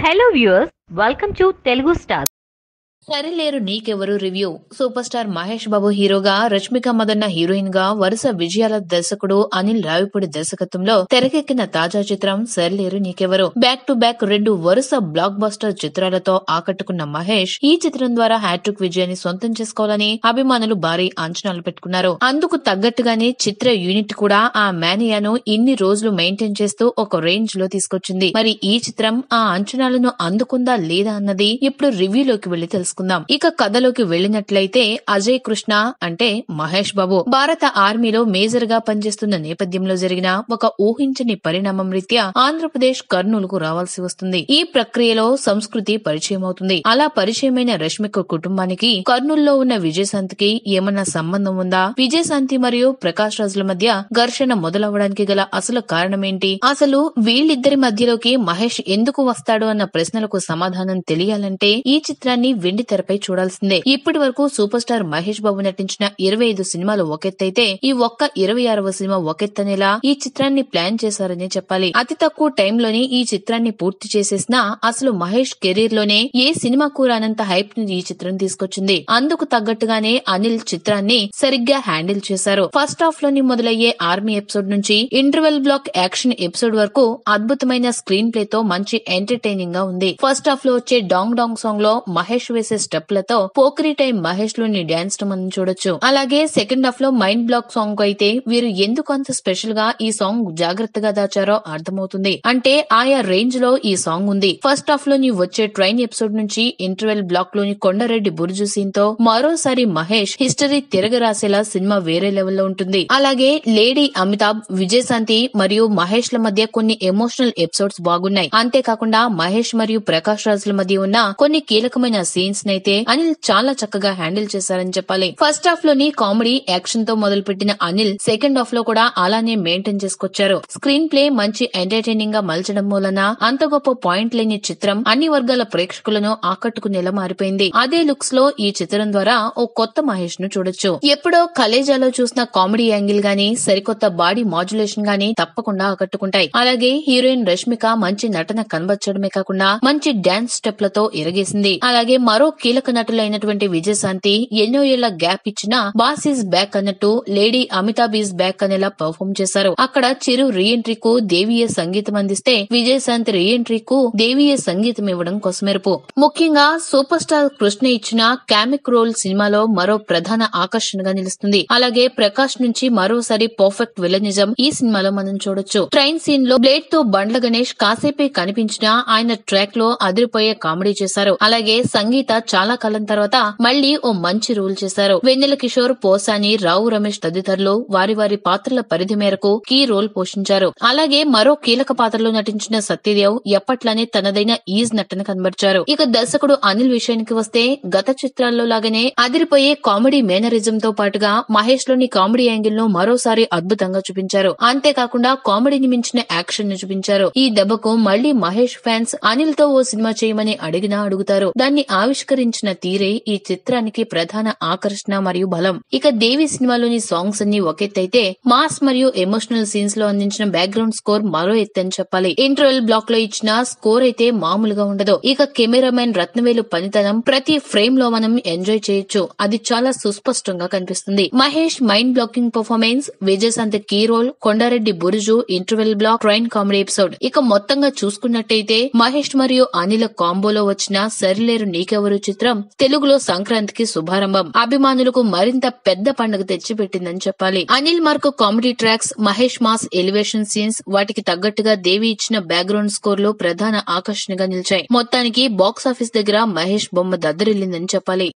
hello viewers welcome to Telugu star Sarileru Neekevvaru review super star Mahesh Babu హీరోగా Rashmika Madanna heroine గా వరుస విజయాల దర్శకుడు అనిల్ రావిపూడి దర్శకత్వంలో తెరకెక్కిన తాజా చిత్రం సరిలేరు నీకెవరు బ్యాక్ టు బ్యాక్ రెండు వరుస బ్లాక్ బస్టర్ చిత్రాలతో ఆకట్టుకున్న మహేష్ ఈ చిత్రం ద్వారా హ్యాట్రిక్ విజయాన్ని సొంతం చేసుకోవాలని అభిమానులు భారీ అంచనాలు పెట్టుకున్నారు అందుకు తగ్గట్టుగానే చిత్ర యూనిట్ కూడా ఆ మేనియాను ఇన్ని రోజులు మెయింటైన్ చేస్తూ ఒక రేంజ్ లో తీసుకొచ్చింది మరి ఈ చిత్రం ఆ అంచనాలను అందుకుందా లేదా అన్నది ఇప్పుడు రివ్యూలోకి వెళ్లి తెలుసుకుందాం ఇక కథలోకి వెళ్ళినట్లయితే అజయ్ కృష్ణ అంటే మహేష్ బాబు భారత ఆర్మీలో మేజర్ గా పనిచేస్తున్న నేపథ్యంలో జరిగిన ఒక ఊహించని పరిణామం రీత్యా ఆంధ్రప్రదేశ్ కర్నూలు కు రావాల్సి వస్తుంది ఈ ప్రక్రియలో సంస్కృతి పరిచయం అవుతుంది అలా పరిచయమైన రష్మిక కుటుంబానికి కర్నూలులో ఉన్న విజయశాంతికి ఏమన్నా సంబంధం ఉందా విజయశాంతి మరియు ప్రకాష్ రాజుల మధ్య ఘర్షణ మొదలవడానికి గల అసలు కారణమేంటి అసలు వీళ్ళిద్దరి మధ్యలోకి మహేష్ ఎందుకు వస్తాడు అన్న ప్రశ్నలకు సమాధానం తెలియాలంటే ఈ చిత్రాన్ని వెండి తెరపై చూడాల్సిందే ఇప్పటి వరకు సూపర్ స్టార్ మహేష్ బాబు నటించిన ఇరవై ఐదు సినిమాలు ఒకెత్తైతే ఈ ఒక్క ఇరవై ఆరవ సినిమా ఒకెత్తనేలా ఈ చిత్రాన్ని ప్లాన్ చేశారని చెప్పాలి అతి తక్కువ టైంలోనే ఈ చిత్రాన్ని పూర్తి చేసేసిన అసలు మహేష్ కెరీర్ లోనే ఏ సినిమాకు రానంత హైప్ ని ఈ చిత్రం తీసుకొచ్చింది అందుకు తగ్గట్టుగానే అనిల్ చిత్రాన్ని సరిగ్గా హ్యాండిల్ చేశారు ఫస్ట్ హాఫ్ లోని మొదలయ్యే ఆర్మీ ఎపిసోడ్ నుంచి ఇంటర్వెల్ బ్లాక్ యాక్షన్ ఎపిసోడ్ వరకు అద్భుతమైన స్క్రీన్ ప్లే తో మంచి ఎంటర్టైనింగ్ గా ఉంది ఫస్ట్ హాఫ్ లో వచ్చే డాంగ్ డాంగ్ సాంగ్ లో మహేష్ వేసే స్టెప్ లతో పోకరి టైం మహేష్ లోని డాన్స్ ను మనం చూడొచ్చు అలాగే సెకండ్ హాఫ్ లో మైండ్ బ్లాక్ సాంగ్ అయితే వీరు ఎందుకు అంత స్పెషల్ గా ఈ సాంగ్ జాగ్రత్తగా దాచారో అర్థమవుతుంది అంటే ఆయా రేంజ్ లో ఈ సాంగ్ ఉంది ఫస్ట్ హాఫ్ లోని వచ్చే ట్రైన్ ఎపిసోడ్ నుంచి ఇంటర్వెల్ బ్లాక్ లోని కొండరెడ్డి బురుజు సీన్ తో మరోసారి మహేష్ హిస్టరీ తిరగరాసేలా సినిమా వేరే లెవెల్లో ఉంటుంది అలాగే లేడీ అమితాబ్ విజయశాంతి మరియు మహేష్ ల మధ్య కొన్ని ఎమోషనల్ ఎపిసోడ్స్ బాగున్నాయి అంతేకాకుండా మహేష్ మరియు ప్రకాష్ రాజుల మధ్య ఉన్న కొన్ని కీలకమైన సీన్స్ నైతే అనిల్ చాలా చక్కగా హ్యాండిల్ చేశారని చెప్పాలి ఫస్ట్ హాఫ్ లోని కామెడీ యాక్షన్ తో మొదలుపెట్టిన అనిల్ సెకండ్ హాఫ్ లో కూడా అలానే మెయింటైన్ చేసుకొచ్చారు స్క్రీన్ ప్లే మంచి ఎంటర్టైనింగ్ గా మలచడం మూలన అంత గొప్ప పాయింట్ లేని చిత్రం అన్ని వర్గాల ప్రేక్షకులను ఆకట్టుకునేలా మారిపోయింది అదే లుక్స్ లో ఈ చిత్రం ద్వారా ఓ కొత్త మహేష్ ను చూడొచ్చు ఎప్పుడో కలేజాలో చూసిన కామెడీ యాంగిల్ గానీ సరికొత్త బాడీ మాడ్యులేషన్ గానీ తప్పకుండా ఆకట్టుకుంటాయి అలాగే హీరోయిన్ రష్మిక మంచి నటన కనబర్చడమే కాకుండా మంచి డాన్స్ స్టెప్ లతో ఎరగేసింది అలాగే మరో కీలక నటులైనటువంటి విజయశాంతి ఎన్నో ఏళ్ల గ్యాప్ ఇచ్చిన బాస్ ఈజ్ బ్యాక్ అన్నట్టు లేడీ అమితాబ్ ఈజ్ బ్యాక్ అనేలా పర్ఫామ్ చేశారు అక్కడ చిరు రీఎంట్రీకు దేవీయ సంగీతం అందిస్తే విజయశాంతి రీఎంట్రీకు దేవీయ సంగీతం ఇవ్వడం కొసమెరుపు ముఖ్యంగా సూపర్ స్టార్ కృష్ణ ఇచ్చిన కామిక్ రోల్ సినిమాలో మరో ప్రధాన ఆకర్షణగా నిలుస్తుంది అలాగే ప్రకాష్ నుంచి మరోసారి పర్ఫెక్ట్ విలనిజం ఈ సినిమాలో మనం చూడొచ్చు ట్రైన్ సీన్ లో బ్లేడ్ తో బండ్ల గణేష్ కాసేపే కనిపించినా ఆయన ట్రాక్ లో అదిరిపోయే కామెడీ చేశారు అలాగే సంగీత చాలా కాలం తర్వాత మళ్లీ ఓ మంచి రోల్ చేశారు వెన్నెల కిషోర్ పోసాని రావు రమేష్ తదితరులు వారి వారి పాత్రల పరిధి మేరకు కీ రోల్ పోషించారు అలాగే మరో కీలక పాత్రలో నటించిన సత్యదేవ్ ఎప్పట్లానే తనదైన ఈజ్ నటన కనబర్చారు ఇక దర్శకుడు అనిల్ విషయానికి వస్తే గత చిత్రాల్లో లాగానే అదిరిపోయే కామెడీ మేనరిజం తో పాటుగా మహేష్ లోని కామెడీ యాంగిల్ ను మరోసారి అద్భుతంగా చూపించారు అంతేకాకుండా కామెడీని మించిన యాక్షన్ ను చూపించారు ఈ దెబ్బకు మళ్లీ మహేష్ ఫ్యాన్స్ అనిల్ తో ఓ సినిమా చేయమని అడిగినా అడుగుతారు దాన్ని ఆవిష్కరించిన తీరే ఈ చిత్రానికి ప్రధాన ఆకర్షణ మరియు బలం ఇక దేవి సినిమాలోని సాంగ్స్ అన్ని ఒకెత్తైతే మాస్ మరియు ఎమోషనల్ సీన్స్ లో అందించిన బ్యాక్గ్రౌండ్ స్కోర్ మరో ఎత్తని చెప్పాలి ఇంటర్వెల్ బ్లాక్ లో ఇచ్చిన స్కోర్ అయితే మామూలుగా ఉండదు ఇక కెమెరామెన్ రత్నవేలు పనితనం ప్రతి ఫ్రేమ్ లో మనం ఎంజాయ్ చేయొచ్చు అది చాలా సుస్పష్టంగా కనిపిస్తుంది Mahesh mind blocking performance Vijayashanti key role Kondareddy Buruju interval block train comedy episode ఇక మొత్తంగా చూసుకున్నట్టయితే మహేష్ మరియు అనిల కాంబోలో వచ్చిన సరిలేరు నీకెవరు చిత్రం తెలుగులో సంక్రాంతికి శుభారంభం అభిమానులకు మరింత పెద్ద పండుగ తెచ్చిపెట్టిందని చెప్పాలి Anil mark comedy tracks Mahesh mass elevation scenes వాటికి తగ్గట్టుగా దేవి ఇచ్చిన బ్యాక్గ్రౌండ్ స్కోర్ లో ప్రధాన ఆకర్షణగా నిలిచాయి మొత్తానికి బాక్సాఫీస్ దగ్గర మహేష్ బొమ్మ దద్దరిల్లిందని చెప్పాలి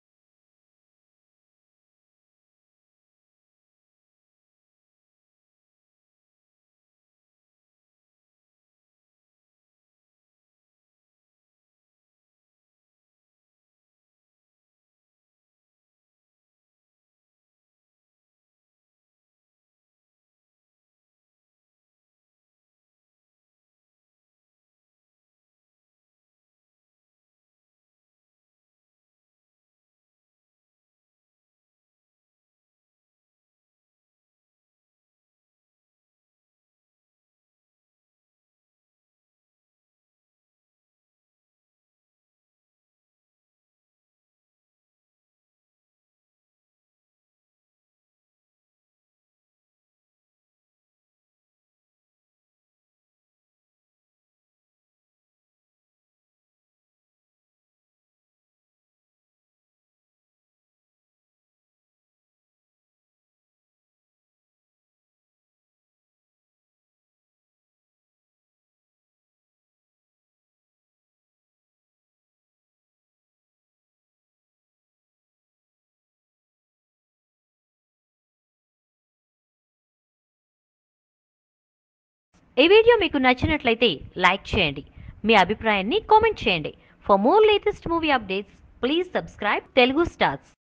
ఈ వీడియో మీకు నచ్చినట్లయితే లైక్ చేయండి మీ అభిప్రాయాన్ని కామెంట్ చేయండి for more latest movie updates please subscribe Telugu stars